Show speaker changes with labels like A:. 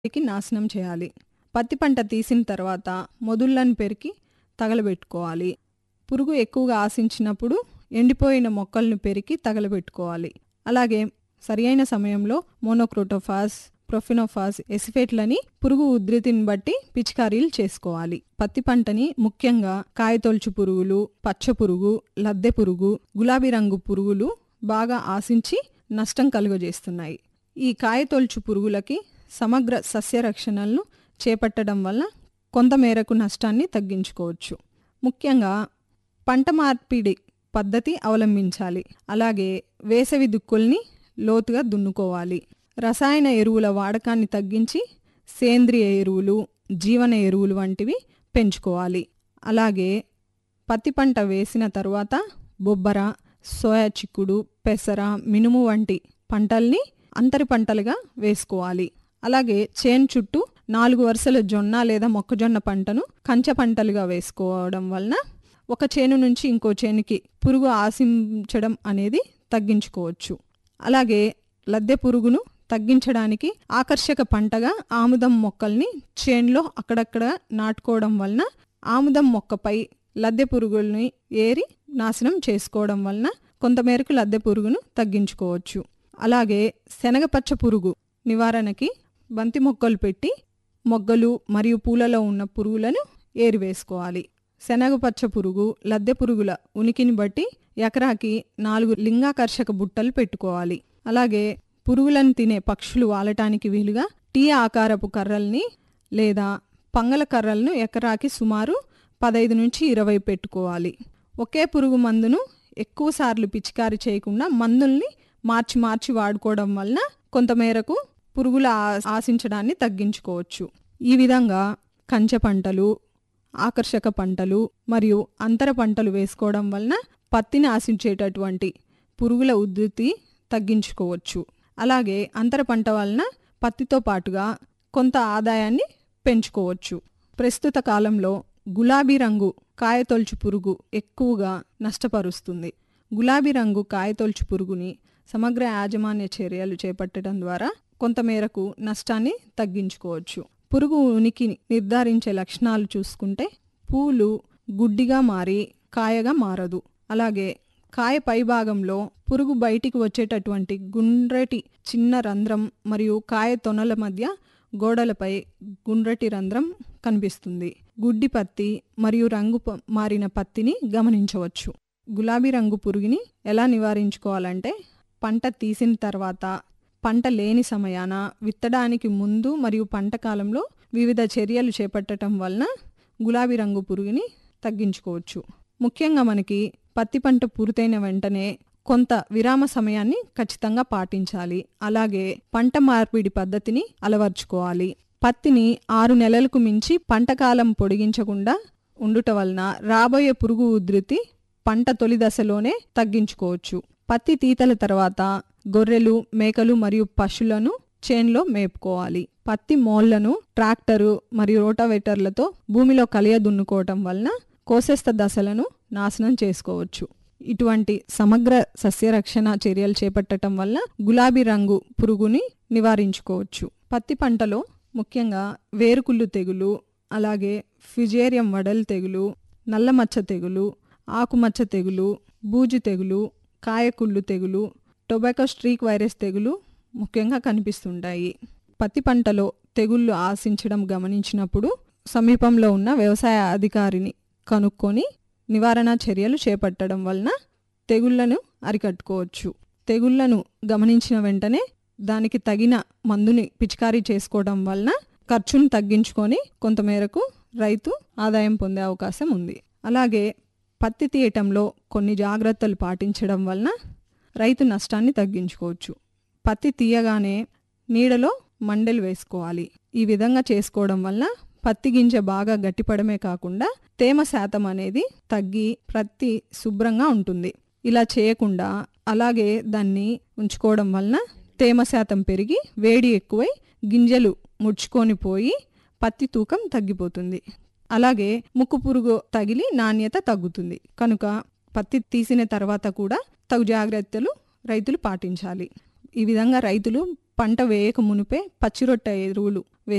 A: కి నాశనం చేయాలి పత్తి పంట తీసిన తర్వాత మొదుళ్ళను పెరికి తగలబెట్టుకోవాలి పురుగు ఎక్కువగా ఆశించినప్పుడు ఎండిపోయిన మొక్కలను పెరికి తగలబెట్టుకోవాలి అలాగే సరియైన సమయంలో మోనోక్రోటోఫాస్ ప్రొఫినోఫాస్ ఎసిఫేట్లని పురుగు ఉధృతిని బట్టి పిచికారీలు చేసుకోవాలి పత్తి పంటని ముఖ్యంగా కాయతొలుచు పురుగులు పచ్చ పురుగు లద్దె పురుగు గులాబీ రంగు పురుగులు బాగా ఆశించి నష్టం కలుగజేస్తున్నాయి ఈ కాయతొలుచు పురుగులకి సమగ్ర సస్యరక్షణలను చేపట్టడం వల్ల కొంతమేరకు నష్టాన్ని తగ్గించుకోవచ్చు ముఖ్యంగా పంట మార్పిడి పద్ధతి అవలంబించాలి అలాగే వేసవి దుక్కుల్ని లోతుగా దున్నుకోవాలి రసాయన ఎరువుల వాడకాన్ని తగ్గించి సేంద్రియ ఎరువులు జీవన ఎరువులు వంటివి పెంచుకోవాలి అలాగే పత్తి పంట వేసిన తరువాత బొబ్బర సోయా చిక్కుడు పెసర మినుము వంటి పంటల్ని అంతరి పంటలుగా వేసుకోవాలి అలాగే చేను చుట్టూ నాలుగు వరుసల జొన్న లేదా మొక్కజొన్న పంటను కంచె పంటలుగా వేసుకోవడం వలన ఒక చేను నుంచి ఇంకో చేనుకి పురుగు ఆశించడం అనేది తగ్గించుకోవచ్చు అలాగే లద్దె పురుగును తగ్గించడానికి ఆకర్షక పంటగా ఆముదం మొక్కల్ని చేన్లో అక్కడక్కడ నాటుకోవడం వలన ఆముదం మొక్కపై లద్దె పురుగుల్ని ఏరి నాశనం చేసుకోవడం వలన కొంతమేరకు లద్దె పురుగును తగ్గించుకోవచ్చు అలాగే శనగపచ్చ పురుగు నివారణకి బంతి మొక్కలు పెట్టి మొగ్గలు మరియు పూలలో ఉన్న పురుగులను ఏరివేసుకోవాలి శనగపచ్చ పురుగు లద్దె పురుగుల ఉనికిని బట్టి ఎకరాకి నాలుగు లింగాకర్షక బుట్టలు పెట్టుకోవాలి అలాగే పురుగులను తినే పక్షులు వాలటానికి వీలుగా టీ ఆకారపు కర్రల్ని లేదా పంగల కర్రలను ఎకరాకి సుమారు పదైదు నుంచి ఇరవై పెట్టుకోవాలి ఒకే పురుగు మందును ఎక్కువసార్లు పిచికారి చేయకుండా మందుల్ని మార్చి మార్చి వాడుకోవడం వలన కొంతమేరకు పురుగుల ఆ- ఆశించడాన్ని తగ్గించుకోవచ్చు ఈ విధంగా కంచె పంటలు ఆకర్షక పంటలు మరియు అంతర పంటలు వేసుకోవడం వలన పత్తిని ఆశించేటటువంటి పురుగుల ఉధృతి తగ్గించుకోవచ్చు అలాగే అంతర పంట వలన పత్తితో పాటుగా కొంత ఆదాయాన్ని పెంచుకోవచ్చు ప్రస్తుత కాలంలో గులాబీ రంగు కాయతొలుచు పురుగు ఎక్కువగా నష్టపరుస్తుంది గులాబీ రంగు కాయతొలుచు పురుగుని సమగ్ర యాజమాన్య చర్యలు చేపట్టడం ద్వారా కొంతమేరకు నష్టాన్ని తగ్గించుకోవచ్చు పురుగు ఉనికిని నిర్ధారించే లక్షణాలు చూసుకుంటే పూలు గుడ్డిగా మారి కాయగా మారదు అలాగే కాయ పైభాగంలో పురుగు బయటికి వచ్చేటటువంటి గుండ్రటి చిన్న రంధ్రం మరియు కాయ తొనల మధ్య గోడలపై గుండ్రటి రంధ్రం కనిపిస్తుంది గుడ్డి పత్తి మరియు రంగు ప- మారిన పత్తిని గమనించవచ్చు గులాబీ రంగు పురుగుని ఎలా నివారించుకోవాలంటే పంట తీసిన తర్వాత పంట లేని సమయాన విత్తడానికి ముందు మరియు పంట కాలంలో వివిధ చర్యలు చేపట్టడం వలన గులాబీ రంగు పురుగుని తగ్గించుకోవచ్చు ముఖ్యంగా మనకి పత్తి పంట పూర్తయిన వెంటనే కొంత విరామ సమయాన్ని ఖచ్చితంగా పాటించాలి అలాగే పంట మార్పిడి పద్ధతిని అలవర్చుకోవాలి పత్తిని ఆరు నెలలకు మించి పంట కాలం పొడిగించకుండా ఉండుట వలన రాబోయే పురుగు ఉధృతి పంట తొలి దశలోనే తగ్గించుకోవచ్చు పత్తి తీతల తర్వాత గొర్రెలు మేకలు మరియు పశువులను చేన్లో మేపుకోవాలి పత్తి మోళ్లను ట్రాక్టరు మరియు రోటావేటర్లతో భూమిలో కలియ దున్నుకోవటం వలన కోసేస్త దశలను నాశనం చేసుకోవచ్చు ఇటువంటి సమగ్ర సస్యరక్షణ చర్యలు చేపట్టడం వల్ల గులాబీ రంగు పురుగుని నివారించుకోవచ్చు పత్తి పంటలో ముఖ్యంగా వేరుకుళ్ళు తెగులు అలాగే ఫిజేరియం వడల్ తెగులు నల్లమచ్చ తెగులు ఆకుమచ్చ తెగులు బూజు తెగులు కాయకుళ్ళు తెగులు టొబాకో స్ట్రీక్ వైరస్ తెగులు ముఖ్యంగా కనిపిస్తుంటాయి పత్తి పంటలో తెగుళ్ళు ఆశించడం గమనించినప్పుడు సమీపంలో ఉన్న వ్యవసాయ అధికారిని కనుక్కొని నివారణ చర్యలు చేపట్టడం వలన తెగుళ్లను అరికట్టుకోవచ్చు తెగుళ్లను గమనించిన వెంటనే దానికి తగిన మందుని పిచికారీ చేసుకోవడం వలన ఖర్చును తగ్గించుకొని కొంతమేరకు రైతు ఆదాయం పొందే అవకాశం ఉంది అలాగే పత్తి తీయటంలో కొన్ని జాగ్రత్తలు పాటించడం వలన రైతు నష్టాన్ని తగ్గించుకోవచ్చు పత్తి తీయగానే నీడలో మండలు వేసుకోవాలి ఈ విధంగా చేసుకోవడం వలన పత్తి గింజ బాగా గట్టిపడమే కాకుండా తేమ శాతం అనేది తగ్గి ప్రత్తి శుభ్రంగా ఉంటుంది ఇలా చేయకుండా అలాగే దాన్ని ఉంచుకోవడం వలన తేమ శాతం పెరిగి వేడి ఎక్కువై గింజలు ముడుచుకొని పోయి పత్తి తూకం తగ్గిపోతుంది అలాగే ముక్కు పురుగు తగిలి నాణ్యత తగ్గుతుంది కనుక పత్తి తీసిన తర్వాత కూడా తగు జాగ్రత్తలు రైతులు పాటించాలి ఈ విధంగా రైతులు పంట వేయక మునిపే పచ్చిరొట్ట ఎరువులు